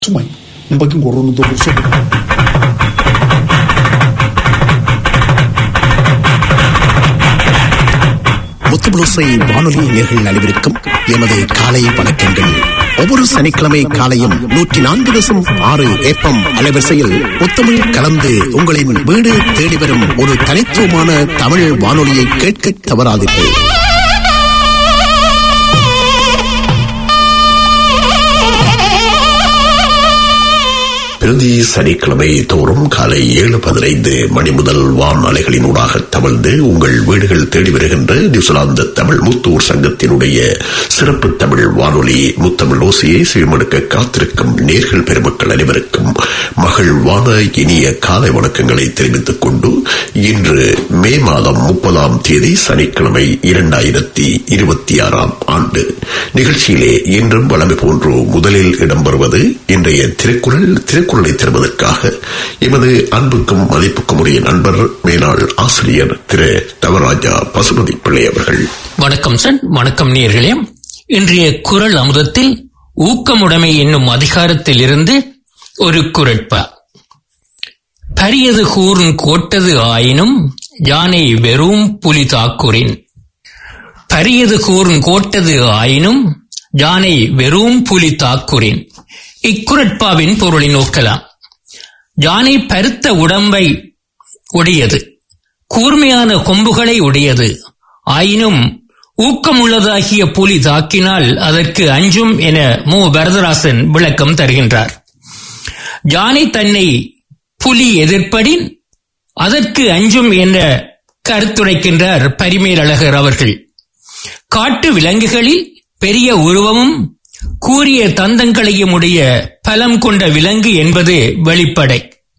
சுமை நமக்கு ஒரு வருஷம் முத்துபுலோசை வானொலி நேர்கள் அனைவருக்கும் எமது காலை வணக்கங்கள் ஒவ்வொரு சனிக்கிழமை காலையும் நூற்றி நான்கு தசம் ஆறு ஏப்பம் அலைவரிசையில் முத்தமிழ் கலந்து உங்களின் வீடு தேடி வரும் ஒரு தனித்துவமான தமிழ் வானொலியை கேட்க தவறாதீர்கள் பிரதி சனிக்கிழமை தோறும் காலை ஏழு பதினைந்து மணி முதல் வான் அலைகளினூடாக தவழ்ந்து உங்கள் வீடுகள் தேடி வருகின்ற நியூசிலாந்து தமிழ் முத்தூர் சங்கத்தினுடைய சிறப்பு தமிழ் வானொலி முத்தமிழ் ஓசையை செவிமடுக்க காத்திருக்கும் நேர்கள் பெருமக்கள் அனைவருக்கும் மகிழ்வான இனிய காலை வணக்கங்களை தெரிவித்துக் கொண்டு இன்று மே மாதம் முப்பதாம் தேதி சனிக்கிழமை இரண்டாயிரத்தி இருபத்தி ஆறாம் ஆண்டு நிகழ்ச்சியிலே இன்றும் வளமை போன்று முதலில் இடம்பெறுவது இன்றைய திருக்குறள் திருக்குறளை தருவதற்காக எமது அன்புக்கும் மதிப்புக்கும் உரிய நண்பர் மேலாள் ஆசிரியர் திரு தவராஜா பசுபதி பிள்ளை அவர்கள் வணக்கம் சார் வணக்கம் நேர்களே இன்றைய குரல் அமுதத்தில் ஊக்கமுடைமை என்னும் அதிகாரத்தில் இருந்து ஒரு குரட்பா பரியது கூர்ன் கோட்டது ஆயினும் யானை வெறும் புலி தாக்குறின் பரியது கூர்ன் கோட்டது ஆயினும் யானை வெறும் புலி தாக்குறின் இக்குரட்பாவின் பொருளை நோக்கலாம் யானை பருத்த உடம்பை உடையது கூர்மையான கொம்புகளை உடையது ஆயினும் ஊக்கமுள்ளதாகிய புலி தாக்கினால் அதற்கு அஞ்சும் என மு வரதராசன் விளக்கம் தருகின்றார் யானை தன்னை புலி எதிர்ப்படின் அதற்கு அஞ்சும் என்ற கருத்துரைக்கின்றார் பரிமேலழகர் அவர்கள் காட்டு விலங்குகளில் பெரிய உருவமும் கூறிய தந்தங்களையும் உடைய பலம் கொண்ட விலங்கு என்பது வெளிப்படை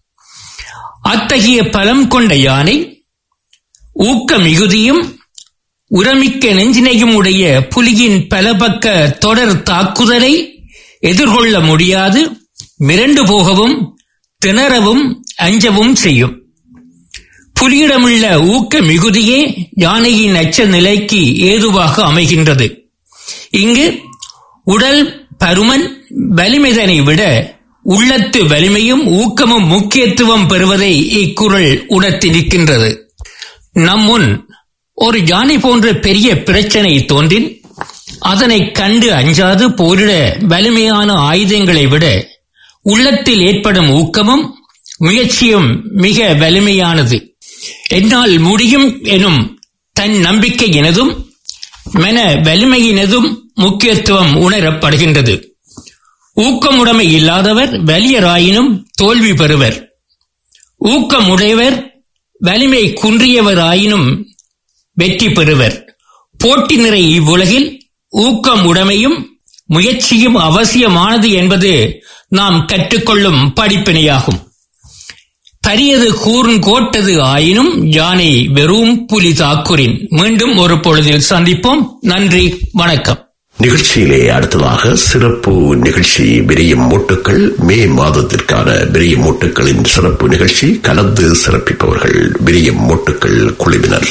அத்தகைய பலம் கொண்ட யானை ஊக்க மிகுதியும் உரமிக்க நெஞ்சினையும் உடைய புலியின் பலபக்க தொடர் தாக்குதலை எதிர்கொள்ள முடியாது மிரண்டு போகவும் திணறவும் அஞ்சவும் செய்யும் புலியிடமுள்ள ஊக்க மிகுதியே யானையின் அச்ச நிலைக்கு ஏதுவாக அமைகின்றது இங்கு உடல் பருமன் வலிமைதனை விட உள்ளத்து வலிமையும் ஊக்கமும் முக்கியத்துவம் பெறுவதை இக்குறள் உணர்த்தி நிற்கின்றது நம் முன் ஒரு யானை போன்ற பெரிய பிரச்சனை தோன்றின் அதனை கண்டு அஞ்சாது போரிட வலிமையான ஆயுதங்களை விட உள்ளத்தில் ஏற்படும் ஊக்கமும் முயற்சியும் மிக வலிமையானது என்னால் முடியும் எனும் தன் நம்பிக்கையினதும் மன வலிமையினதும் முக்கியத்துவம் உணரப்படுகின்றது ஊக்கமுடைமை இல்லாதவர் வலியராயினும் தோல்வி பெறுவர் ஊக்கமுடையவர் வலிமை குன்றியவராயினும் வெற்றி பெறுவர் போட்டி நிறை இவ்வுலகில் ஊக்கம் உடைமையும் முயற்சியும் அவசியமானது என்பது நாம் கற்றுக்கொள்ளும் படிப்பினையாகும் பரியது கூர்ன் கோட்டது ஆயினும் யானை வெறும் புலி தாக்குரின் மீண்டும் ஒரு பொழுதில் சந்திப்போம் நன்றி வணக்கம் நிகழ்ச்சியிலே அடுத்ததாக சிறப்பு நிகழ்ச்சி விரியும் மூட்டுக்கள் மே மாதத்திற்கான விரியும் மூட்டுக்களின் சிறப்பு நிகழ்ச்சி கலந்து சிறப்பிப்பவர்கள் விரியும் மூட்டுக்கள் குழுவினர்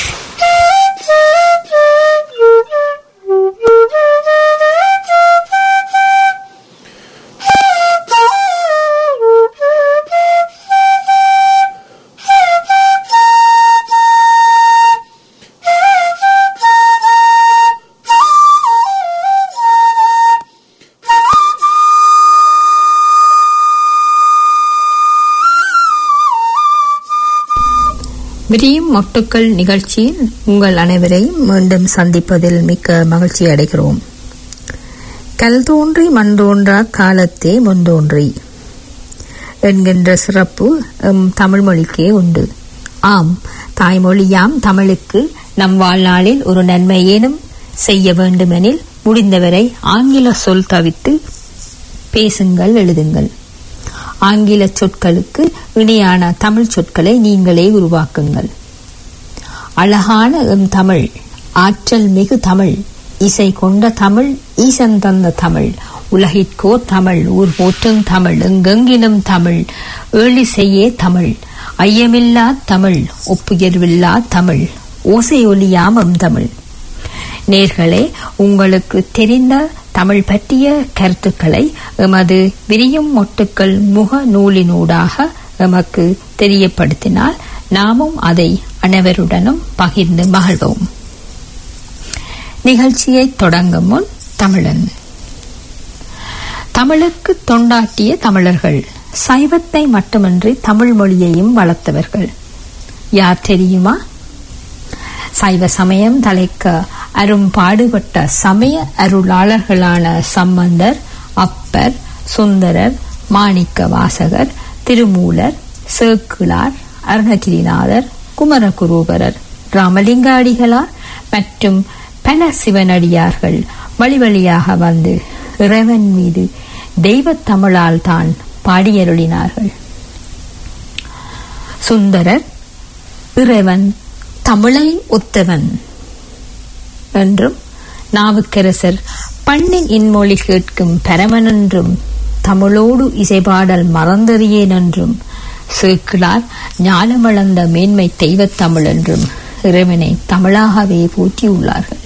விரியும் மொட்டுக்கள் நிகழ்ச்சியில் உங்கள் அனைவரையும் மீண்டும் சந்திப்பதில் மிக்க மகிழ்ச்சி அடைகிறோம் கல் தோன்றி மண் தோன்றா காலத்தே முன்தோன்றி என்கின்ற சிறப்பு எம் தமிழ் மொழிக்கே உண்டு ஆம் தாய்மொழியாம் தமிழுக்கு நம் வாழ்நாளில் ஒரு நன்மையேனும் செய்ய வேண்டுமெனில் முடிந்தவரை ஆங்கில சொல் தவிர்த்து பேசுங்கள் எழுதுங்கள் ஆங்கில சொற்களுக்கு இணையான தமிழ் சொற்களை நீங்களே உருவாக்குங்கள் அழகான எம் தமிழ் ஆற்றல் மிகு தமிழ் இசை கொண்ட தமிழ் ஈசன் தந்த தமிழ் உலகிற்கோர் தமிழ் ஊர் போற்றும் தமிழ் எங்கெங்கிலும் தமிழ் ஏழிசையே தமிழ் ஐயமில்லா தமிழ் ஒப்புயர்வில்லா தமிழ் ஓசை ஒலியாமம் தமிழ் நேர்களே உங்களுக்கு தெரிந்த தமிழ் பற்றிய கருத்துக்களை எமது விரியும் மொட்டுக்கள் முக நூலினூடாக எமக்கு தெரியப்படுத்தினால் நாமும் அதை அனைவருடனும் பகிர்ந்து மகிழ்வோம் நிகழ்ச்சியை தொடங்கும் முன் தமிழன் தமிழுக்கு தொண்டாட்டிய தமிழர்கள் சைவத்தை மட்டுமின்றி தமிழ் மொழியையும் வளர்த்தவர்கள் யார் தெரியுமா சைவ சமயம் தலைக்க அரும்பாடுபட்ட சமய அருளாளர்களான சம்பந்தர் அப்பர் சுந்தரர் மாணிக்க வாசகர் திருமூலர் சேக்கிழார் அருணகிரிநாதர் குமரகுரூபரர் ராமலிங்க அடிகளார் மற்றும் பல சிவனடியார்கள் வழி வழியாக வந்து இறைவன் மீது தெய்வத் தமிழால் தான் பாடியருளினார்கள் சுந்தரர் இறைவன் தமிழை ஒத்தவன் என்றும் நாவுக்கரசர் பண்ணின் இன்மொழி கேட்கும் பரமனென்றும் தமிழோடு இசைபாடல் மறந்தறியேன் என்றும் சேக்கிழார் ஞானமளந்த மேன்மை தெய்வத் தமிழ் என்றும் இறைவனை தமிழாகவே போற்றியுள்ளார்கள்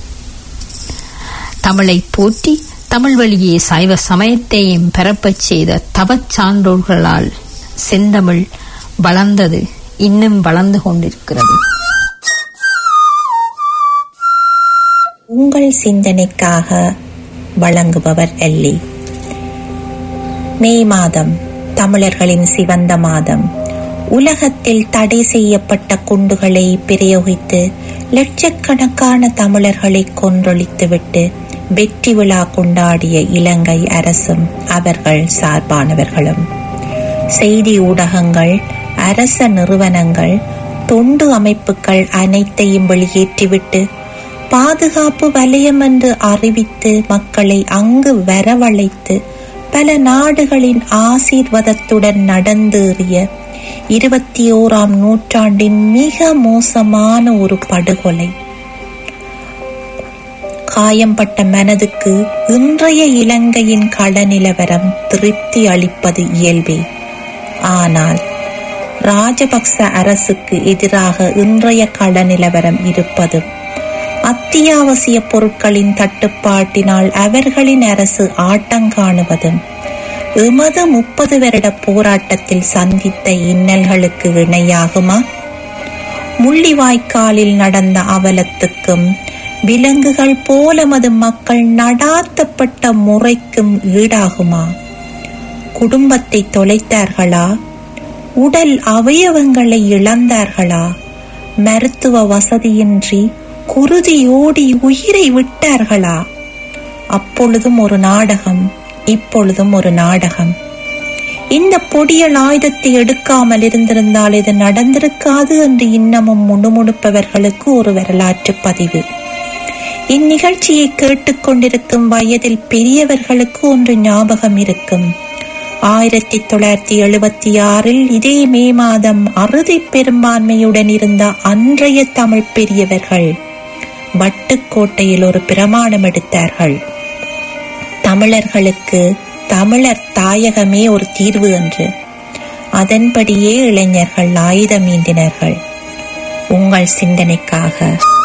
தமிழை போற்றி தமிழ் வழியே சைவ சமயத்தையும் பரப்பச் செய்த தவச் சான்றோர்களால் செந்தமிழ் வளர்ந்தது இன்னும் வளர்ந்து கொண்டிருக்கிறது உங்கள் சிந்தனைக்காக வழங்குபவர் எல்லி மே மாதம் தமிழர்களின் சிவந்த மாதம் உலகத்தில் தடை செய்யப்பட்ட குண்டுகளை பிரயோகித்து லட்சக்கணக்கான தமிழர்களை கொன்றொழித்துவிட்டு வெற்றி விழா கொண்டாடிய இலங்கை அரசும் அவர்கள் சார்பானவர்களும் செய்தி ஊடகங்கள் அரச நிறுவனங்கள் தொண்டு அமைப்புகள் அனைத்தையும் வெளியேற்றிவிட்டு பாதுகாப்பு வலயம் என்று அறிவித்து மக்களை அங்கு வரவழைத்து பல நாடுகளின் ஆசீர்வாதத்துடன் நடந்தேறிய இருபத்தி ஓராம் நூற்றாண்டின் மிக மோசமான ஒரு படுகொலை காயம்பட்ட மனதுக்கு இன்றைய இலங்கையின் கள நிலவரம் திருப்தி அளிப்பது இயல்பே ஆனால் ராஜபக்ச அரசுக்கு எதிராக இன்றைய கள நிலவரம் இருப்பதும் அத்தியாவசிய பொருட்களின் தட்டுப்பாட்டினால் அவர்களின் அரசு ஆட்டங்காணுவதும் எமது முப்பது வருட போராட்டத்தில் சந்தித்த இன்னல்களுக்கு இணையாகுமா முள்ளிவாய்க்காலில் நடந்த அவலத்துக்கும் விலங்குகள் போல மது மக்கள் நடாத்தப்பட்ட முறைக்கும் ஈடாகுமா குடும்பத்தை தொலைத்தார்களா உடல் அவயவங்களை இழந்தார்களா மருத்துவ வசதியின்றி குருதியோடி உயிரை விட்டார்களா அப்பொழுதும் ஒரு நாடகம் இப்பொழுதும் ஒரு நாடகம் இந்த பொடியல் ஆயுதத்தை எடுக்காமல் இருந்திருந்தால் இது நடந்திருக்காது என்று இன்னமும் முணுமுணுப்பவர்களுக்கு ஒரு வரலாற்று பதிவு இந்நிகழ்ச்சியை கேட்டுக்கொண்டிருக்கும் வயதில் பெரியவர்களுக்கு ஒன்று ஞாபகம் இருக்கும் ஆயிரத்தி தொள்ளாயிரத்தி எழுபத்தி ஆறில் இதே மே மாதம் அறுதி பெரும்பான்மையுடன் இருந்த அன்றைய தமிழ் பெரியவர்கள் வட்டுக்கோட்டையில் ஒரு பிரமாணம் எடுத்தார்கள் தமிழர்களுக்கு தமிழர் தாயகமே ஒரு தீர்வு என்று அதன்படியே இளைஞர்கள் ஆயுதம் ஏந்தினர்கள் உங்கள் சிந்தனைக்காக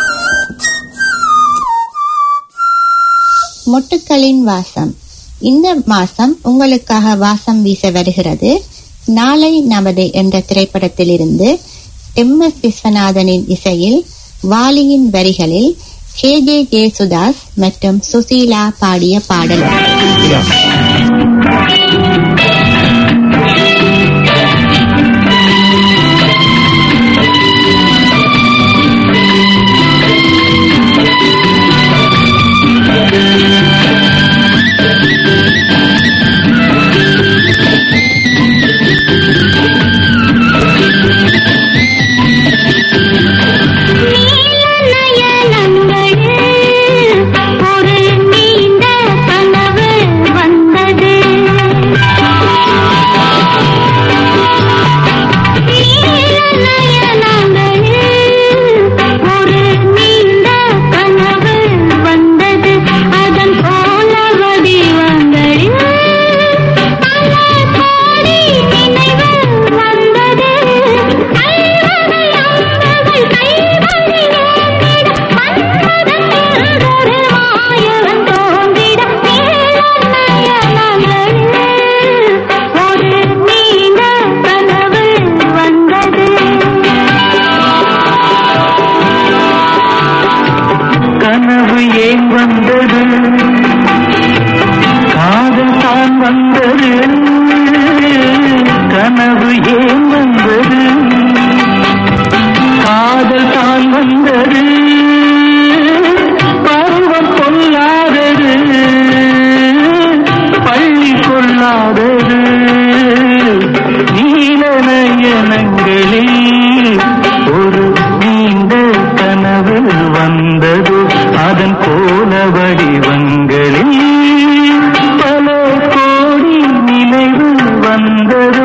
மொட்டுக்களின் வாசம் இந்த மாசம் உங்களுக்காக வாசம் வீச வருகிறது நாளை நமது என்ற திரைப்படத்திலிருந்து எம் எஸ் விஸ்வநாதனின் இசையில் வாலியின் வரிகளில் கே ஜே ஜேசுதாஸ் மற்றும் சுசீலா பாடிய பாடல் ஒரு நீண்ட கனவு வந்தது கனவு ஏன் வந்தது காதல் தான் வந்தது பருவம் கொள்ளாதது பள்ளி கொள்ளாதது நீலநயனங்களில் ஒரு நீண்ட கனவு வந்தது அதன் கோல வடிவங்களில் பல கோடி நினைவு வந்தது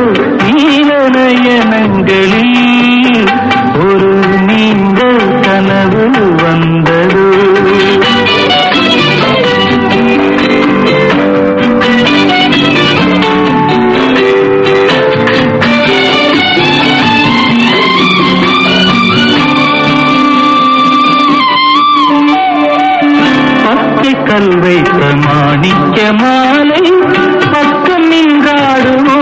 நீலநயனங்களில் ஒரு நீண்ட கனவு வந்தது பச்சை கல் வைத்த மாணிக்க மாலை பக்கம் நின்றாடுமோ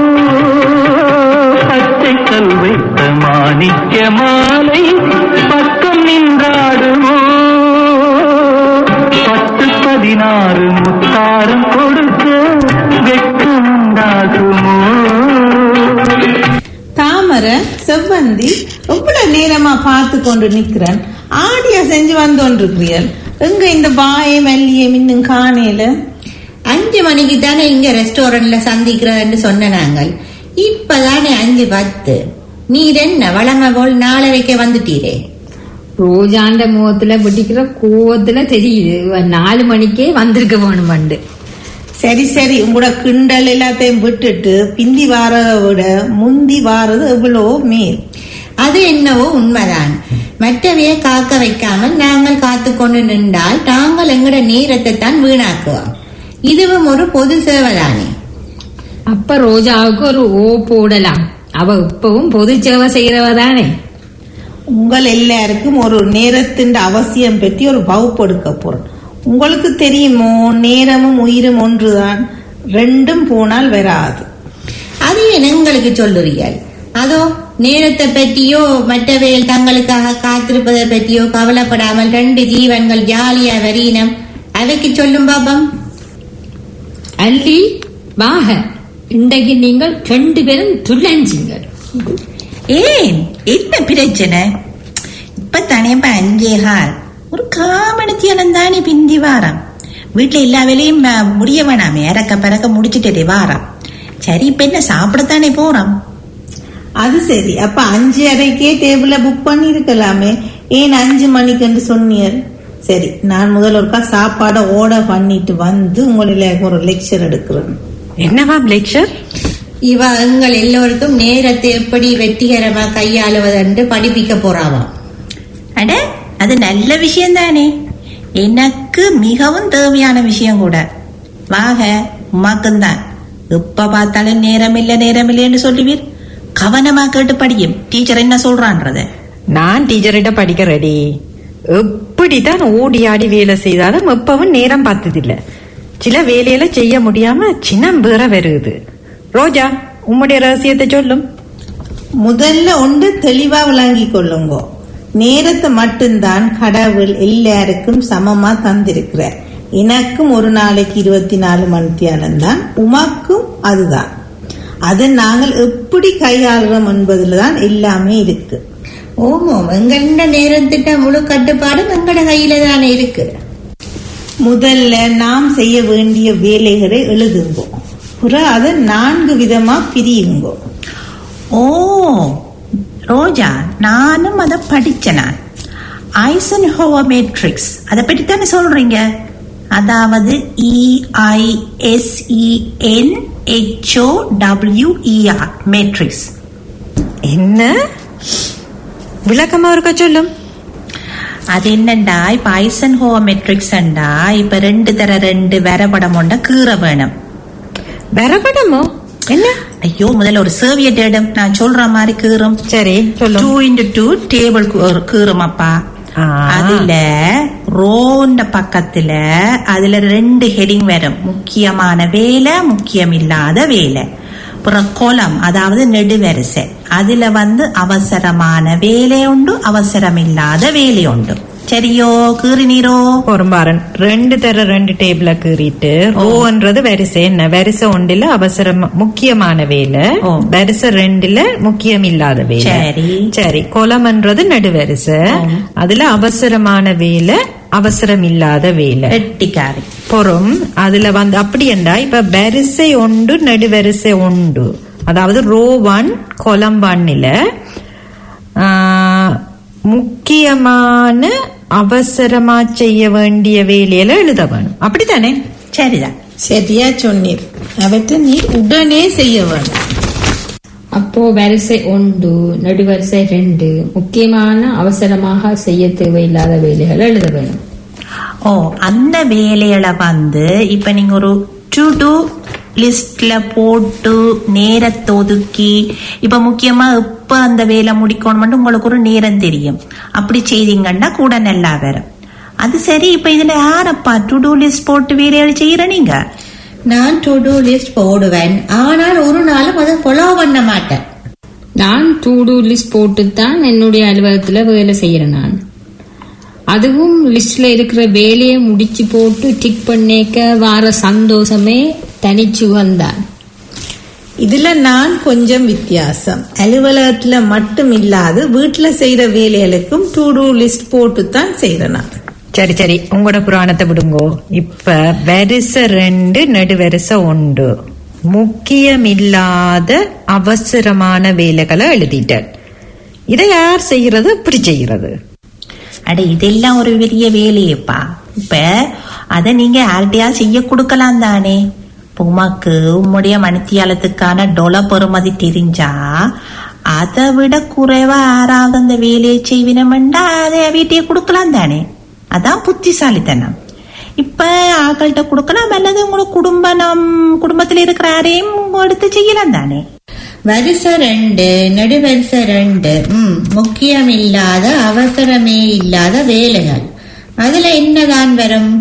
பச்சை கல் வைத்த மாணிக்க மாலை பக்கம் நின்றாடுமோ பத்து பதினாறு முத்தாரம் கொடுக்க வெட்கம் உண்டாகுமோ தாமரை செவ்வந்தி எவ்வளவு நேரமா பார்த்து கொண்டு நிக்கிறேன் ஆடியா செஞ்சு வந்து கொண்டிருக்கிறீர்கள் எங்க இந்த பாயை மல்லியை இன்னும் காணையில அஞ்சு மணிக்கு தானே இங்க ரெஸ்டாரண்ட்ல சந்திக்கிறோம்னு சொன்ன நாங்கள் இப்பதானே அஞ்சு பத்து நீர் என்ன வளமை போல் நாலரைக்கு வந்துட்டீரே ரோஜாண்ட முகத்துல பிடிக்கிற கோவத்துல தெரியுது இவ நாலு மணிக்கே வந்திருக்க வேணுமண்டு சரி சரி உங்களோட கிண்டல் எல்லாத்தையும் விட்டுட்டு பிந்தி வாரதை விட முந்தி வாரது எவ்வளோ மேல் அது என்னவோ உண்மைதான் மற்றவையை காக்க வைக்காமல் நாங்கள் காத்து கொண்டு நின்றால் நாங்கள் எங்கட நேரத்தை தான் வீணாக்குவோம் இதுவும் ஒரு பொது சேவைதானே அப்ப ரோஜாவுக்கு ஒரு ஓ போடலாம் அவ இப்பவும் பொது சேவை செய்யறவ தானே உங்கள் எல்லாருக்கும் ஒரு நேரத்தின் அவசியம் பற்றி ஒரு வகுப்பு எடுக்க போறேன் உங்களுக்கு தெரியுமோ நேரமும் உயிரும் ஒன்றுதான் ரெண்டும் போனால் வராது அது ஏன் எங்களுக்கு சொல்லுறீர்கள் அதோ நேரத்தை பற்றியோ மற்றவையில் தங்களுக்காக காத்திருப்பதை பற்றியோ கவலைப்படாமல் ரெண்டு ஜீவன்கள் ஜாலியா வரியினம் அவைக்கு சொல்லும் பாபம் அல்லி வாக இன்றைக்கு நீங்கள் ரெண்டு பேரும் துள்ளஞ்சிங்கள் ஏன் என்ன பிரச்சனை இப்ப தானே அஞ்சே கால் ஒரு காமணித்தியானம் தானே பிந்தி வாரம் வீட்டுல எல்லா வேலையும் அஹ், முடிய வேணாமே இறக்க பிறக்க முடிச்சிட்டே வாரம் சரி இப்ப என்ன சாப்பிடத்தானே போறோம் அது சரி அப்ப அஞ்சு அறைக்கே டேபிள புக் பண்ணி இருக்கலாமே ஏன் அஞ்சு மணிக்குன்னு சொன்னீர் சரி நான் முதல் ஒருக்கா சாப்பாடை ஆர்டர் பண்ணிட்டு வந்து உங்களில ஒரு லெக்சர் எடுக்கிறேன் என்னவாம் லெக்சர் இவ எங்கள் எல்லோருக்கும் நேரத்தை எப்படி வெற்றிகரமா கையாளுவதென்று படிப்பிக்க போறாவாம் அட அது நல்ல விஷயம் தானே எனக்கு மிகவும் தேவையான விஷயம் கூட வாக உமாக்கும் தான் எப்ப பார்த்தாலும் நேரம் இல்ல நேரம் இல்லைன்னு சொல்லுவீர் கவனமா கேட்டு படியும் டீச்சர் என்ன சொல்றான்றத நான் டீச்சர்கிட்ட படிக்க ரெடி எப்படிதான் ஓடி ஆடி வேலை செய்தாலும் எப்பவும் நேரம் பார்த்ததில்ல சில வேலையில செய்ய முடியாம சின்னம் வேற வருது ரோஜா உம்முடைய ரகசியத்தை சொல்லும் முதல்ல ஒன்று தெளிவா விளங்கி கொள்ளுங்க நேரத்தை மட்டும்தான் கடவுள் எல்லாருக்கும் சமமா தந்திருக்கிறார் எனக்கும் ஒரு நாளைக்கு இருபத்தி நாலு மணித்தியாலம் தான் உமக்கும் அதுதான் அதை நாங்கள் எப்படி கையாளுறோம் என்பதுல தான் எல்லாமே இருக்கு ஓமோம் எங்கண்ட நேரத்திட்ட முழு கட்டுப்பாடும் எங்கட கையில தானே இருக்கு முதல்ல நாம் செய்ய வேண்டிய வேலைகளை எழுதுங்கோ பிறகு அதை நான்கு விதமா பிரியுங்கோ ஓ ரோஜா நானும் அதை படிச்சேன் ஐசன் ஹோவா மேட்ரிக்ஸ் அதை பற்றி தானே சொல்றீங்க அதாவது இஐஎஸ்இஎன் ஹெச்ஓ டபிள்யூஇஆர் மேட்ரிக்ஸ் என்ன விளக்கமா இருக்க சொல்லும் அது என்னண்டா இப்ப ஐசன் ஹோவா மேட்ரிக்ஸ் இப்ப ரெண்டு தர ரெண்டு வரைபடம் ஒண்ட கீற வேணும் வரப்படமோ என்ன ஐயோ முதல்ல ஒரு சேவிய தேடும் நான் சொல்ற மாதிரி கீறும் சரி சொல்லும் டூ இன்டு டூ டேபிள் கீறும் அப்பா ஆ. அதுல ரோண்ட பக்கத்துல அதுல ரெண்டு ஹெடிங் வரும் முக்கியமான வேலை முக்கியம் இல்லாத வேலை அப்புறம் கோலம் அதாவது நெடுவரிசை அதுல வந்து அவசரமான வேலை உண்டு அவசரம் இல்லாத வேலை உண்டு சரியோ கீறினீரோ பொறும்பாரன் ரெண்டு தர ரெண்டு டேபிள கீறிட்டு ரோன்றது வரிசை என்ன வரிசை ஒன்றுல அவசரம் முக்கியமான வேலை ஓ. வரிசை ரெண்டுல முக்கியம் இல்லாத வேலை சரி. சரி கொலம்ன்றது நடுவரிசை அதுல அவசரமான வேலை அவசரம் இல்லாத வேலை வெட்டிக்காரி பொறும் அதுல வந்து அப்படி என்றா இப்ப வரிசை ஒன்று நடுவரிசை ஒன்று அதாவது ரோ ஒன் கொலம் ஒன்னில முக்கியமான அவசரமா செய்ய வேண்டிய வேலையில எழுத வேணும் அப்படித்தானே சரிதான் சரியா சொன்னீர் அவற்றை நீர் உடனே செய்ய வேண்டும் அப்போ வரிசை ஒன்று நடுவரிசை ரெண்டு முக்கியமான அவசரமாக செய்ய தேவையில்லாத வேலைகள் எழுத வேணும் ஓ அந்த வேலைகளை வந்து இப்ப நீங்க ஒரு டு டூ லிஸ்ட்ல போட்டு நேரத்தை ஒதுக்கி இப்ப முக்கியமா எப்ப அந்த வேலை முடிக்கணும்னு உங்களுக்கு ஒரு நேரம் தெரியும் அப்படி செய்தீங்கன்னா கூட நல்லா வரும் அது சரி இப்ப இதுல யாரப்பா டு டூ லிஸ்ட் போட்டு வேலைகள் செய்யற நீங்க நான் டு டூ லிஸ்ட் போடுவேன் ஆனால் ஒரு நாளும் அதை ஃபாலோ பண்ண மாட்டேன் நான் டூ டூ லிஸ்ட் போட்டு தான் என்னுடைய அலுவலகத்துல வேலை செய்யறேன் நான் அதுவும் லிஸ்ட்ல இருக்கிற வேலையை முடிச்சு போட்டு டிக் பண்ணிக்க வார சந்தோஷமே தனிச்சுகந்தான் இதுல நான் கொஞ்சம் வித்தியாசம் அலுவலகத்துல மட்டும் இல்லாது வீட்டுல செய்யற வேலைகளுக்கும் டு டூ லிஸ்ட் போட்டு தான் செய்யறேன் நான் சரி சரி உங்களோட புராணத்தை விடுங்கோ இப்ப வரிசை ரெண்டு நடுவரிசை ஒன்று முக்கியமில்லாத அவசரமான வேலைகளை எழுதிட்டேன் இதை யார் செய்யறது இப்படி செய்யறது அட இதெல்லாம் ஒரு பெரிய வேலையேப்பா இப்ப அத நீங்க யார்கிட்டயா செய்ய கொடுக்கலாம் தானே இப்ப உமாக்கு உம்முடைய மணித்தியாலத்துக்கான டொல பெறுமதி தெரிஞ்சா அதை விட குறைவா யாராவது அந்த வேலையை செய்வினமெண்டா அதை வீட்டையே கொடுக்கலாம் தானே அதான் புத்திசாலித்தனம் இப்ப ஆக்கள்கிட்ட கொடுக்கலாம் அல்லது உங்களோட குடும்ப நம் குடும்பத்துல இருக்கிற யாரையும் எடுத்து செய்யலாம் தானே வரிசை ரெண்டு நடுவரிசை ரெண்டு ம் முக்கியம் இல்லாத அவசரமே இல்லாத வேலைகள் அதுல என்னதான் வரும்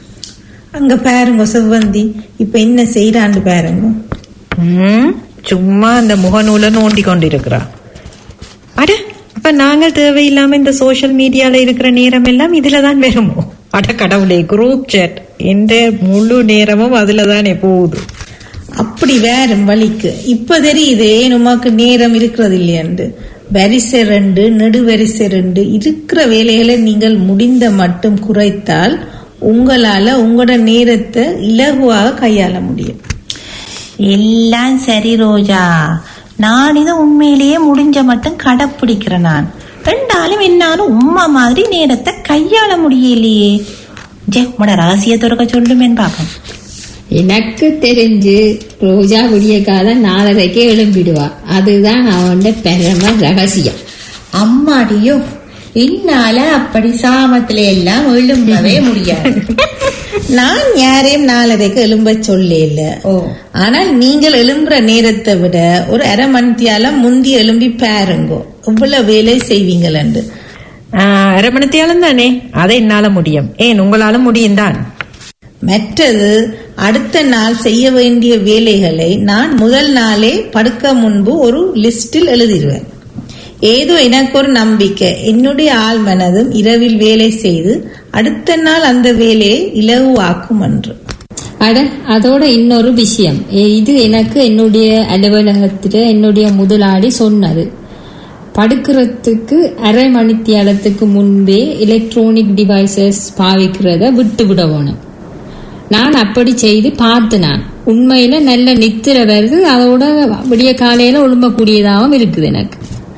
அங்க பாருங்க செவ்வந்தி இப்ப என்ன செய்யறான்னு பாருங்க ம், சும்மா அந்த முகநூலை நோண்டி கொண்டிருக்கிறா அட அப்ப நாங்கள் தேவையில்லாம இந்த சோஷியல் மீடியால இருக்கிற நேரம் எல்லாம் இதுல தான் வருமோ அட கடவுளே குரூப் chat எந்த முழு நேரமும் அதுல தானே போகுது அப்படி வேறும் வழிக்கு இப்ப தெரியுது ஏன் உமாக்கு நேரம் இருக்கிறது இல்லையண்டு வரிசை ரெண்டு நெடுவரிசை ரெண்டு இருக்கிற வேலைகளை நீங்கள் முடிந்த மட்டும் குறைத்தால் உங்களால உங்களோட நேரத்தை இலகுவாக கையாள முடியும் எல்லாம் சரி ரோஜா நான் இதை உண்மையிலேயே முடிஞ்ச மட்டும் கடைப்பிடிக்கிறேன் நான் ரெண்டாலும் என்னாலும் உம்மா மாதிரி நேரத்தை கையாள முடியலையே ஜே உங்களோட ரகசியத்தொருக்க சொல்லுமேன்னு பார்ப்போம் எனக்கு தெரிஞ்சு ரோஜா விடிய காலம் நாலரைக்கே எழும்பிடுவா அதுதான் அவன் பெரும ரகசியம் அம்மாடியோ இன்னால அப்படி சாமத்துல எல்லாம் எழும்பவே முடியாது நான் யாரையும் நாலரைக்கு எழும்ப சொல்ல இல்ல ஓ ஆனால் நீங்கள் எழும்புற நேரத்தை விட ஒரு அரை மணித்தியால முந்தி எழும்பி பாருங்கோ இவ்வளவு வேலை செய்வீங்களண்டு ஆஹ், அரை மணித்தியாலும் தானே அதை என்னால முடியும் ஏன் உங்களால முடியும் தான் மற்றது அடுத்த நாள் செய்ய வேண்டிய வேலைகளை நான் முதல் நாளே படுக்க முன்பு ஒரு லிஸ்டில் எழுதிடுவேன் ஏதோ எனக்கு ஒரு நம்பிக்கை என்னுடைய ஆள் மனதும் இரவில் வேலை செய்து அடுத்த நாள் அந்த வேலையை இலகுவாக்கும் என்று அட அதோட இன்னொரு விஷயம் எ- இது எனக்கு என்னுடைய அலுவலகத்துல என்னுடைய முதலாளி சொன்னது படுக்கிறதுக்கு அரை மணித்தியாலத்துக்கு முன்பே எலக்ட்ரானிக் டிவைசஸ் பாவிக்கிறத விட்டு விட வேணும் நான் அப்படி செய்து பார்த்து நான் உண்மையில நல்ல நித்திர வருது அதோட விடிய காலையில ஒழும்பக்கூடியதாகவும் இருக்குது எனக்கு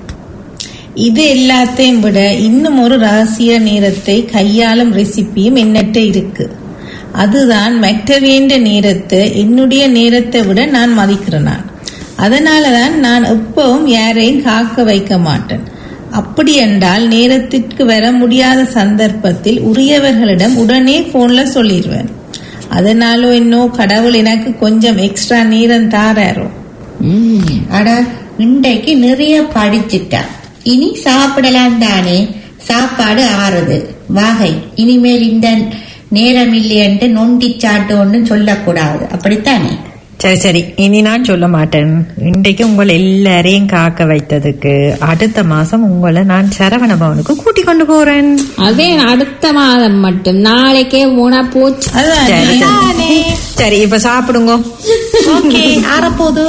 இது எல்லாத்தையும் விட இன்னும் ஒரு ரகசிய நேரத்தை கையாளும் ரெசிபியும் என்னட்ட இருக்கு அதுதான் மற்ற வேண்ட நேரத்தை என்னுடைய நேரத்தை விட நான் மதிக்கிறேன் நான் அதனாலதான் நான் எப்பவும் யாரையும் காக்க வைக்க மாட்டேன் அப்படி என்றால் நேரத்திற்கு வர முடியாத சந்தர்ப்பத்தில் உரியவர்களிடம் உடனே போன்ல சொல்லிடுவேன் அதனாலோ இன்னும் கடவுள் எனக்கு கொஞ்சம் எக்ஸ்ட்ரா நேரம் தாராரோ ம் அட இன்றைக்கு நிறைய படிச்சுட்டா இனி சாப்பிடலாம் தானே சாப்பாடு ஆறுது வாகை இனிமேல் இந்த நேரம் இல்லையன்ட்டு நொண்டி சாட்டு ஒன்றும் சொல்லக்கூடாது அப்படித்தானே சரி சரி இனி நான் சொல்ல மாட்டேன் இன்றைக்கு உங்களை எல்லாரையும் காக்க வைத்ததுக்கு அடுத்த மாசம் உங்களை நான் சரவண பவனுக்கு கூட்டி கொண்டு போறேன் அதே அடுத்த மாதம் மட்டும் நாளைக்கே போனா போச்சு சரி, சரி. சரி இப்ப சாப்பிடுங்க ஓகே ஆறப்போது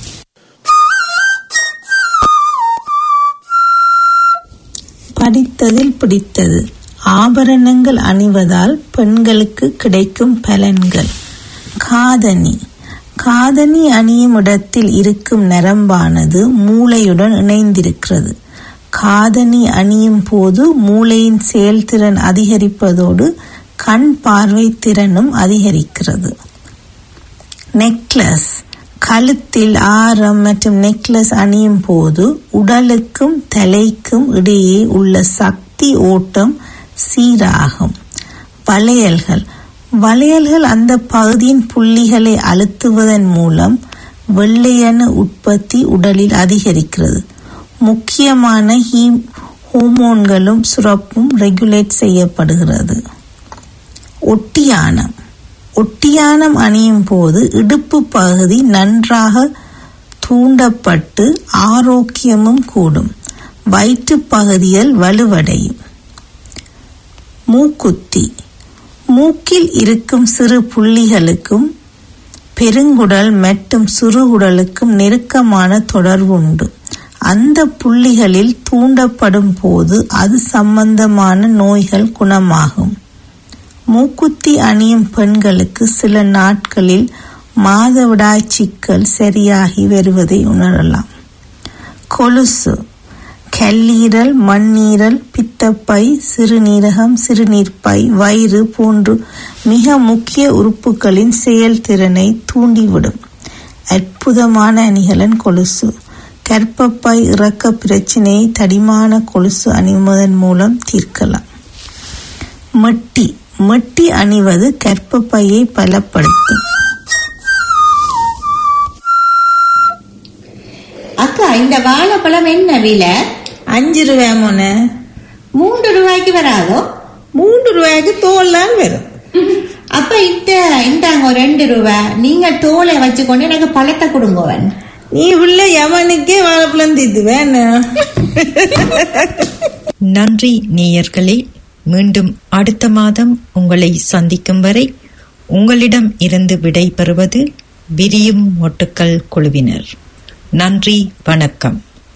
படித்ததில் பிடித்தது ஆபரணங்கள் அணிவதால் பெண்களுக்கு கிடைக்கும் பலன்கள் காதணி காதணி அணியும் இடத்தில் இருக்கும் நரம்பானது மூளையுடன் இணைந்திருக்கிறது காதணி அணியும் போது மூளையின் செயல்திறன் அதிகரிப்பதோடு கண் பார்வை திறனும் அதிகரிக்கிறது நெக்லஸ் கழுத்தில் ஆரம் மற்றும் நெக்லஸ் அணியும் போது உடலுக்கும் தலைக்கும் இடையே உள்ள சக்தி ஓட்டம் சீராகும் வளையல்கள் வளையல்கள் அந்த பகுதியின் புள்ளிகளை அழுத்துவதன் மூலம் வெள்ளையணு உற்பத்தி உடலில் அதிகரிக்கிறது முக்கியமான ஹீம் ஹோமோன்களும் சுரப்பும் ரெகுலேட் செய்யப்படுகிறது ஒட்டியானம் ஒட்டியானம் அணியும் போது இடுப்பு பகுதி நன்றாக தூண்டப்பட்டு ஆரோக்கியமும் கூடும் வயிற்று பகுதிகள் வலுவடையும் மூக்குத்தி மூக்கில் இருக்கும் சிறு புள்ளிகளுக்கும் பெருங்குடல் மற்றும் சிறுகுடலுக்கும் நெருக்கமான தொடர்பு உண்டு அந்த புள்ளிகளில் தூண்டப்படும் போது அது சம்பந்தமான நோய்கள் குணமாகும் மூக்குத்தி அணியும் பெண்களுக்கு சில நாட்களில் மாதவிடாய் சிக்கல் சரியாகி வருவதை உணரலாம் கொலுசு கல்லீரல் மண்ணீரல் பித்தப்பை சிறுநீரகம் சிறுநீர்ப்பை வயிறு போன்று மிக முக்கிய உறுப்புகளின் செயல்திறனை தூண்டிவிடும் அற்புதமான அணிகலன் கொலுசு கர்ப்பப்பை இறக்க பிரச்சினையை தடிமான கொலுசு அணிவதன் மூலம் தீர்க்கலாம் மெட்டி மெட்டி அணிவது கர்ப்பப்பையை பலப்படுத்தும் அக்கா இந்த வாழைப்பழம் என்ன விலை அஞ்சு ரூபாய் மோன மூன்று ரூபாய்க்கு வராதோ மூன்று ரூபாய்க்கு தோல் தான் வரும் அப்ப இட்ட இந்தாங்க ஒரு ரெண்டு ரூபாய் நீங்க தோலை வச்சுக்கொண்டு எனக்கு பழத்தை கொடுங்கவன் நீ உள்ள எவனுக்கே வாழைப்பழம் தீத்து வேணும் நன்றி நேயர்களே மீண்டும் அடுத்த மாதம் உங்களை சந்திக்கும் வரை உங்களிடம் இருந்து விடை பெறுவது விரியும் மொட்டுக்கள் குழுவினர் நன்றி வணக்கம்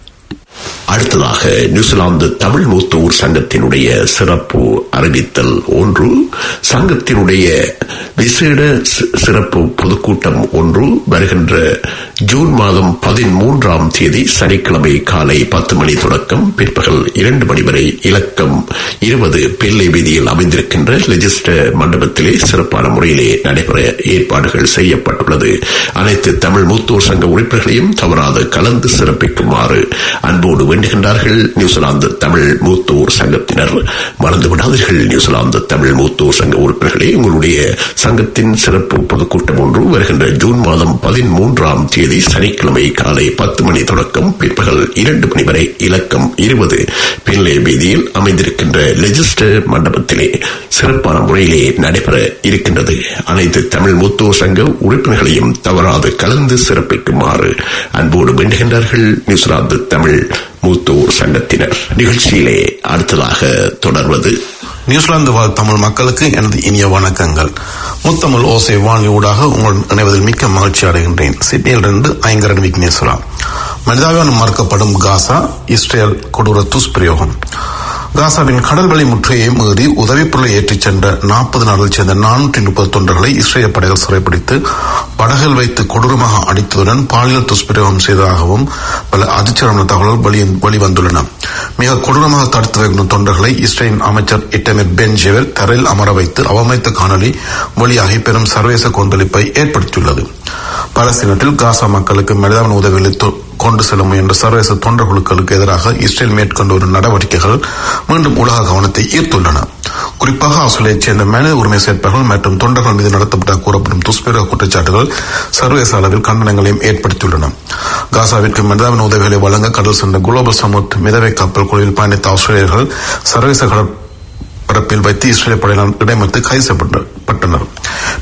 அடுத்ததாக நியூசிலாந்து தமிழ் மூத்தூர் சங்கத்தினுடைய சிறப்பு அறிவித்தல் ஒன்று சங்கத்தினுடைய விசேட சி- சிறப்பு பொதுக்கூட்டம் ஒன்று வருகின்ற ஜூன் மாதம் பதிமூன்றாம் தேதி சனிக்கிழமை காலை பத்து மணி தொடக்கம் பிற்பகல் இரண்டு மணி வரை இலக்கம் இருபது பிள்ளை வீதியில் அமைந்திருக்கின்ற லெஜிஸ்டர் மண்டபத்திலே சிறப்பான முறையிலே நடைபெற ஏற்பாடுகள் செய்யப்பட்டுள்ளது அனைத்து தமிழ் மூத்தோர் சங்க உறுப்பினர்களையும் தவறாது கலந்து சிறப்பிக்குமாறு அன்போடு வேண்டுகின்றார்கள் நியூசிலாந்து தமிழ் மூத்தோர் சங்கத்தினர் மறந்து விடாதீர்கள் நியூசிலாந்து தமிழ் மூத்தோர் சங்க உறுப்பினர்களே உங்களுடைய சங்கத்தின் சிறப்பு பொதுக்கூட்டம் ஒன்று வருகின்ற ஜூன் மாதம் பதிமூன்றாம் தேதி சனிக்கிழமை காலை பத்து மணி தொடக்கம் பிற்பகல் இரண்டு மணி வரை இலக்கம் இருபது பின்லே வீதியில் அமைந்திருக்கின்ற லெஜிஸ்டர் மண்டபத்திலே சிறப்பான முறையிலே நடைபெற இருக்கின்றது அனைத்து தமிழ் மூத்தோர் சங்க உறுப்பினர்களையும் தவறாது கலந்து சிறப்பிக்குமாறு அன்போடு வேண்டுகின்றார்கள் நியூசிலாந்து தமிழ் மூத்தோர் சங்கத்தினர் நிகழ்ச்சியிலே அடுத்ததாக தொடர்வது நியூசிலாந்து வாழ் தமிழ் மக்களுக்கு எனது இனிய வணக்கங்கள் முத்தமிழ் ஓசை வானொலி ஊடாக உங்கள் இணைவதில் மிக்க மகிழ்ச்சி அடைகின்றேன் சிட்னியிலிருந்து ஐங்கரன் விக்னேஸ்வரா மனிதாபிமானம் மறுக்கப்படும் காசா இஸ்ரேல் கொடூர துஷ்பிரயோகம் காசாவின் கடல் வழி முற்றுகையை மீறி உதவிப் பொருளை ஏற்றிச் சென்ற நாற்பது நாடுகளைச் சேர்ந்த நானூற்றி முப்பது தொண்டர்களை இஸ்ரேல் படைகள் சிறைப்பிடித்து படகில் வைத்து கொடூரமாக அடித்ததுடன் பாலியல் துஷ்பிரயோகம் செய்ததாகவும் பல அதிர்ச்சிகரமான தகவல்கள் வெளி வெளிவந்துள்ளன மிக கொடூரமாக தடுத்து வைக்கும் தொண்டர்களை இஸ்ரேலின் அமைச்சர் இட்டமிர் பென் ஜெவர் தரையில் அமர வைத்து அவமதித்த காணொலி வெளியாகி பெரும் சர்வதேச கொந்தளிப்பை ஏற்படுத்தியுள்ளது பாலஸ்தீனத்தில் காசா மக்களுக்கு மனிதாபிமான உதவிகளை தொ- கொண்டு செல்ல முயன்ற சர்வதேச தொண்டர் குழுக்களுக்கு எதிராக இஸ்ரேல் மேற்கொண்ட ஒரு நடவடிக்கைகள் மீண்டும் உலக கவனத்தை ஈர்த்துள்ளன குறிப்பாக ஆஸ்திரேலியைச் சேர்ந்த மனித உரிமை செயற்பாடுகள் மற்றும் தொண்டர்கள் மீது நடத்தப்பட்ட கூறப்படும் துஷ்பிரயோக குற்றச்சாட்டுகள் சர்வதேச அளவில் கண்டனங்களையும் ஏற்படுத்தியுள்ளன காசாவிற்கு மனிதாபிமான உதவிகளை வழங்க கடல் சென்ற குளோபல் சமுத் மிதவை கப்பல் குழுவில் பயணித்த ஆஸ்திரேலியர்கள் சர்வதேச கடல் பரப்பில் வைத்து இஸ்ரேல் படையினர் இடைமறித்து கைது செய்யப்பட்டனர்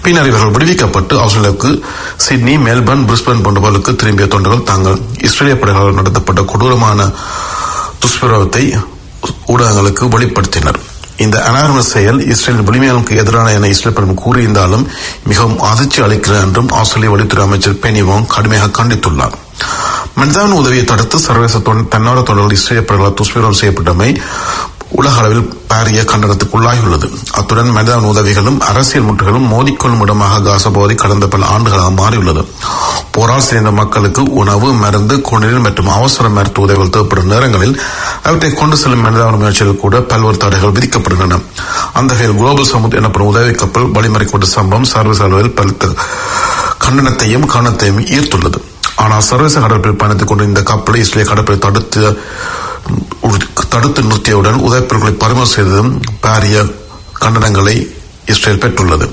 பின்னர் இவர்கள் விடுவிக்கப்பட்டு ஆஸ்திரேலியாவுக்கு சிட்னி மெல்பர்ன் பிரிஸ்பன் போன்ற பகுதிகளுக்கு திரும்பிய தொண்டர்கள் தாங்கள் இஸ்ரேலிய படைகளால் நடத்தப்பட்ட கொடூரமான துஷ்பிரவத்தை ஊடகங்களுக்கு வெளிப்படுத்தினர் இந்த அனார்ம செயல் இஸ்ரேல் விளிமையாளுக்கு எதிரான என இஸ்ரேல் பிரதமர் கூறியிருந்தாலும் மிகவும் அதிர்ச்சி அளிக்கிறது என்றும் ஆஸ்திரேலிய வெளித்துறை அமைச்சர் பெனி வாங் கடுமையாக கண்டித்துள்ளார் மனிதான உதவியை தடுத்து சர்வதேச தொ- தன்னார்வ தொண்டர்கள் இஸ்ரேல் படைகளால் துஷ்பிரவம் செய்யப்பட்டமை உலக அளவில் பாரிய கண்டனத்துக்குள்ளாகியுள்ளது அத்துடன் மனிதான உதவிகளும் அரசியல் முற்றுகளும் மோதிக்கொள்ளும் இடமாக காசா பகுதி கடந்த பல ஆண்டுகளாக மாறியுள்ளது போரால் சேர்ந்த மக்களுக்கு உணவு மருந்து குடிநீர் மற்றும் அவசர மருத்துவ உதவிகள் தேவைப்படும் நேரங்களில் அவற்றை கொண்டு செல்லும் மனிதான முயற்சிகள் கூட பல்வேறு தடைகள் விதிக்கப்படுகின்றன அந்த வகையில் குளோபல் சமுத் எனப்படும் உதவி கப்பல் வழிமறைக்கப்பட்ட சம்பவம் சர்வதேச அளவில் பலத்த கண்டனத்தையும் கவனத்தையும் ஈர்த்துள்ளது ஆனால் சர்வதேச கடற்படை பயணித்துக் கொண்டு இந்த கப்பலை இஸ்ரேலிய கடற்படை தடுத்து தடுத்து நிறுத்தியவுடன் உதவிப்பொருட்களை பறிமுதல் செய்ததும் பாரிய கண்டனங்களை இஸ்ரேல் பெற்றுள்ளது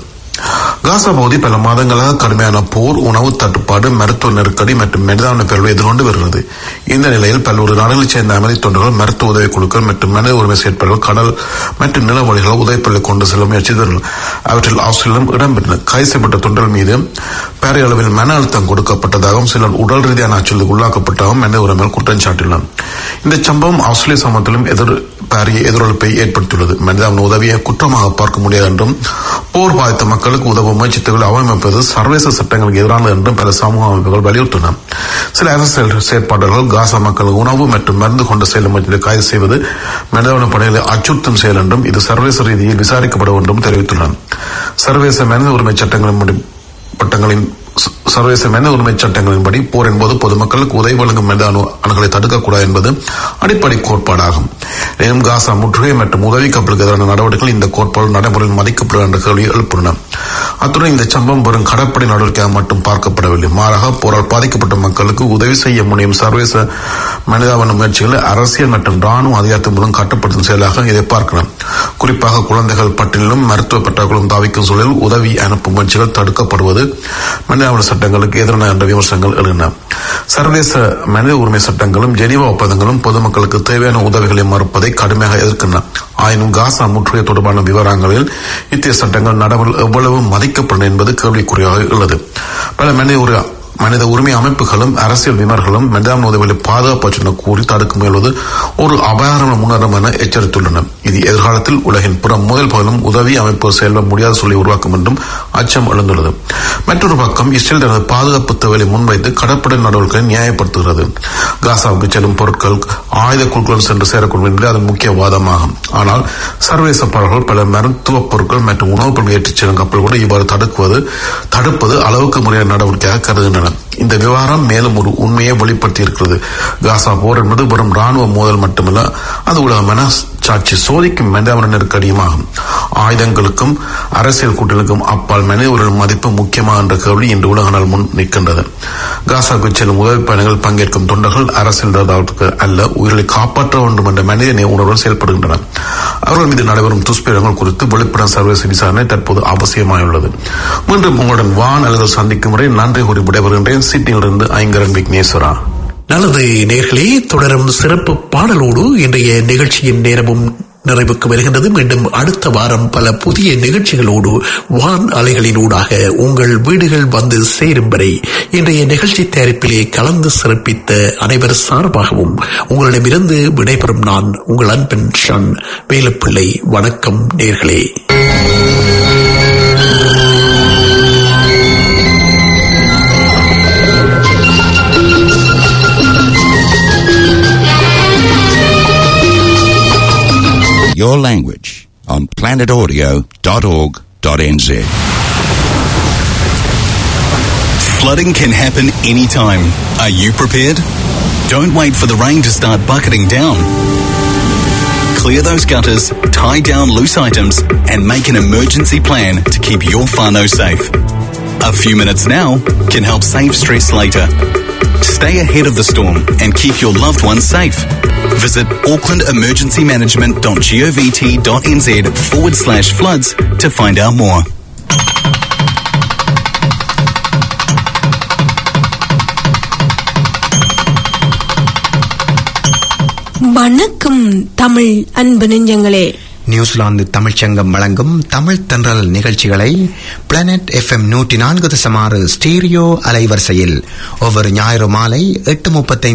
காசா பகுதி பல மாதங்களாக கடுமையான போர் உணவு தட்டுப்பாடு மருத்துவ நெருக்கடி மற்றும் மனிதான பேரவை எதிர்கொண்டு வருகிறது இந்த நிலையில் பல்வேறு நாடுகளைச் சேர்ந்த அமைதி தொண்டர்கள் மருத்துவ உதவி குழுக்கள் மற்றும் மனித உரிமை செயற்பாடுகள் கடல் மற்றும் நில வழிகள் உதவிப்பொருளை கொண்டு செல்ல முயற்சித்தார்கள் அவற்றில் ஆஸ்திரேலியம் இடம்பெற்றன கைது செய்யப்பட்ட தொண்டர்கள் மீது பாரிய அளவில் மன அழுத்தம் கொடுக்கப்பட்டதாகவும் சிலர் உடல் ரீதியான அச்சுறுத்தலுக்கு உள்ளாக்கப்பட்டதாகவும் மனித உரிமைகள் குற்றம் சாட்டியுள்ளனர் இந்த சம்பவம் ஆஸ்திரேலிய சமூகத்திலும் எதிர் பாரிய எதிரொலிப்பை ஏற்படுத்தியுள்ளது மனிதாபின் உதவியை குற்றமாக பார்க்க முடியாது என்றும் போர் பாதித்த மக்களுக்கு உதவ முயற்சித்தவர்கள் அவமதிப்பது சர்வதேச சட்டங்களுக்கு எதிரானது என்றும் பல சமூக அமைப்புகள் வலியுறுத்தின சில அரசியல் செயற்பாடுகள் காசா மக்களுக்கு உணவு மற்றும் மருந்து கொண்டு செல்லும் முயற்சியை கைது செய்வது மனிதாபின படைகளை அச்சுறுத்தும் செயல் என்றும் இது சர்வதேச ரீதியில் விசாரிக்கப்பட என்றும் தெரிவித்துள்ளனர் சர்வதேச மனித உரிமை சட்டங்களின் முடி- பட்டங்களின் ச- சர்வதேச மனித உரிமை சட்டங்களின்படி போர் என்பது பொதுமக்களுக்கு உதவி வழங்கும் மனித அணு அணுகளை தடுக்கக்கூடாது என்பது அடிப்படை கோட்பாடாகும் எனினும் காசா முற்றுகை மற்றும் உதவி கப்பலுக்கு எதிரான நடவடிக்கைகள் இந்த கோட்பாடு நடைமுறையில் மதிக்கப்படும் என்ற கேள்வி எழுப்பின அத்துடன் இந்த சம்பவம் வெறும் கடற்படை நடவடிக்கையாக மட்டும் பார்க்கப்படவில்லை மாறாக போரால் பாதிக்கப்பட்ட மக்களுக்கு உதவி செய்ய முனையும் சர்வதேச மனிதாபன முயற்சிகளை அரசியல் மற்றும் ராணுவ அதிகாரத்தின் மூலம் கட்டுப்படுத்தும் செயலாக இதை பார்க்கலாம் குறிப்பாக குழந்தைகள் பட்டியலிலும் மருத்துவ பற்றாக்குளம் தாவிக்கும் சூழலில் உதவி அனுப்பும் முயற்சிகள் தடுக்கப்படுவது மனிதாபன சட்டங்களுக்கு எதிரான என்ற விமர்சனங்கள் எழுந்தன சர்வதேச மனித உரிமை சட்டங்களும் ஜெனீவா ஒப்பந்தங்களும் பொதுமக்களுக்கு தேவையான உதவிகளை மறுப்பதை கடுமையாக எதிர்க்கின்றன ஆயினும் காசா முற்றுகை தொடர்பான விவரங்களில் இத்தகைய சட்டங்கள் நடைமுறையில் எவ்வளவு மதிக்கப்படும் என்பது கேள்விக்குறியாக உள்ளது பல மனித உரி- மனித உரிமை அமைப்புகளும் அரசியல் விமர்களும் மனிதாபிமான உதவிகளை பாதுகாப்பு கூறி தடுக்க முயல்வது ஒரு அபாயமான முன்னேற்றம் என எச்சரித்துள்ளனர் இது எதிர்காலத்தில் உலகின் புற முதல் பகலும் உதவி அமைப்பு செயல்பட முடியாத சூழலை உருவாக்கும் என்றும் அச்சம் எழுந்துள்ளது மற்றொரு பக்கம் இஸ்ரேல் தனது பாதுகாப்பு தேவையை முன்வைத்து கடற்படை நடவடிக்கைகளை நியாயப்படுத்துகிறது காசாவுக்கு செல்லும் பொருட்கள் ஆயுத குழுக்களுடன் சென்று சேரக்கூடும் என்பது அதன் முக்கிய வாதமாகும் ஆனால் சர்வதேச படகுகள் பல மருத்துவ பொருட்கள் மற்றும் உணவுப் பொருட்கள் ஏற்றிச் செல்லும் கப்பல் கூட இவ்வாறு தடுக்குவது தடுப்பது அளவுக்கு முறையான நடவடிக்கையாக கருதுகின்றன இந்த விவகாரம் மேலும் ஒரு உண்மையை வெளிப்படுத்தி இருக்கிறது காசா போர் என்பது வெறும் ராணுவ மோதல் மட்டுமல்ல அது உலக மனசாட்சி சோதிக்கும் மனிதாபன நெருக்கடியுமாகும் ஆயுதங்களுக்கும் அரசியல் கூட்டலுக்கும் அப்பால் மனித உரிமை மதிப்பு முக்கியமா என்ற கேள்வி இன்று உலக நாள் முன் நிற்கின்றது காசாவுக்கு செல்லும் உதவி பயணிகள் பங்கேற்கும் தொண்டர்கள் அரசியல் தரவுக்கு அல்ல உயிர்களை காப்பாற்ற வேண்டும் என்ற மனித நேய உணர்வுடன் செயல்படுகின்றனர் அவர்கள் மீது நடைபெறும் துஷ்பிரங்கள் குறித்து வெளிப்படும் சர்வதேச விசாரணை தற்போது அவசியமாயுள்ளது மீண்டும் உங்களுடன் வான் அல்லது சந்திக்கும் வரை நன்றி கூறி விடைபெறுகின்றேன் சிட்னியிலிருந்து ஐங்கரன் விக்னேஸ்வரா நல்லது நேர்களே தொடரும் சிறப்பு பாடலோடு இன்றைய நிகழ்ச்சியின் நேரமும் நிறைவுக்கு வருகின்றது மீண்டும் அடுத்த வாரம் பல புதிய நிகழ்ச்சிகளோடு வான் அலைகளினூடாக உங்கள் வீடுகள் வந்து சேரும் வரை இன்றைய நிகழ்ச்சி தயாரிப்பிலே கலந்து சிறப்பித்த அனைவர் சார்பாகவும் உங்களிடமிருந்து விடைபெறும் நான் உங்கள் அன்பன் ஷன் வேலுப்பிள்ளை வணக்கம் நேர்களே Your language on planetaudio.org.nz. Flooding can happen anytime. Are you prepared? Don't wait for the rain to start bucketing down. Clear those gutters, tie down loose items, and make an emergency plan to keep your whānau safe. A few minutes now can help save stress later. Stay ahead of the storm and keep your loved ones safe. Visit aucklandemergencymanagement.govt.nz forward slash floods to find out more. வணக்கம் தமிழ் அன்பு நெஞ்சங்களே New Zealand தமிழ்ச்சங்கம் வழங்கும் தமிழ் தென்றல் நிகழ்ச்சிகளை planet FM நூற்றி நான்கு தசமாறு stereo அலைவரிசையில் ஒவ்வொரு ஞாயிறு மாலை எட்டு முப்பத்தைந்து